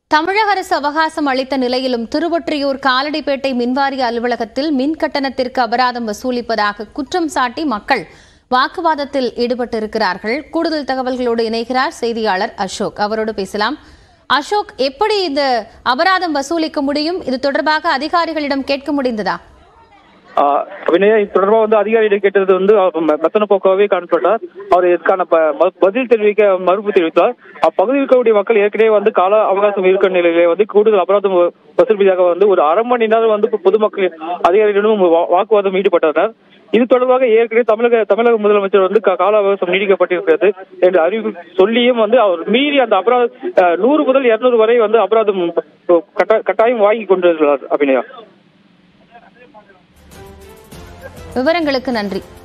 தமிழக அரசு அவகாசம் அளித்த நிலையிலும் திருவொற்றியூர் காலடிப்பேட்டை மின்வாரிய அலுவலகத்தில் மின் கட்டணத்திற்கு அபராதம் வசூலிப்பதாக குற்றம் சாட்டி மக்கள் வாக்குவாதத்தில் ஈடுபட்டிருக்கிறார்கள் கூடுதல் தகவல்களோடு இணைகிறார் செய்தியாளர் அசோக் அவரோடு பேசலாம் அசோக் எப்படி இந்த அபராதம் வசூலிக்க முடியும் இது தொடர்பாக அதிகாரிகளிடம் கேட்க முடிந்ததா ஆஹ் வினயா இது தொடர்பா வந்து அதிகாரியிடம் கேட்டது வந்து அவர் ம- மெத்தன போக்காவே காணப்பட்டார் அவர் இதற்கான ப- ம- பதில் தெரிவிக்க மறுப்பு தெரிவித்தார் அப்பகுதியில் இருக்கக்கூடிய மக்கள் ஏற்கனவே வந்து கால அவகாசம் இருக்கிற நிலையிலே வந்து கூடுதல் அபராதம் வ- வசூலிப்பதாக வந்து ஒரு அரை மணி நேரம் வந்து பொ- பொதுமக்கள் அதிகாரிகளிடம் வா- வாக்குவாதம் ஈடுபட்டனர் இது தொடர்பாக ஏற்கனவே தமிழக தமிழக முதலமைச்சர் வந்து கா- கால அவகாசம் நீடிக்கப்பட்டிருக்கிறது என்று அறிவிப்பு சொல்லியும் வந்து அவர் மீறி அந்த அபராதம் ஆஹ் நூறு முதல் இருநூறு வரை வந்து அபராதம் கட்டா- கட்டாயம் வாங்கி கொண்டிருக்கிறார் அபிநயா விவரங்களுக்கு நன்றி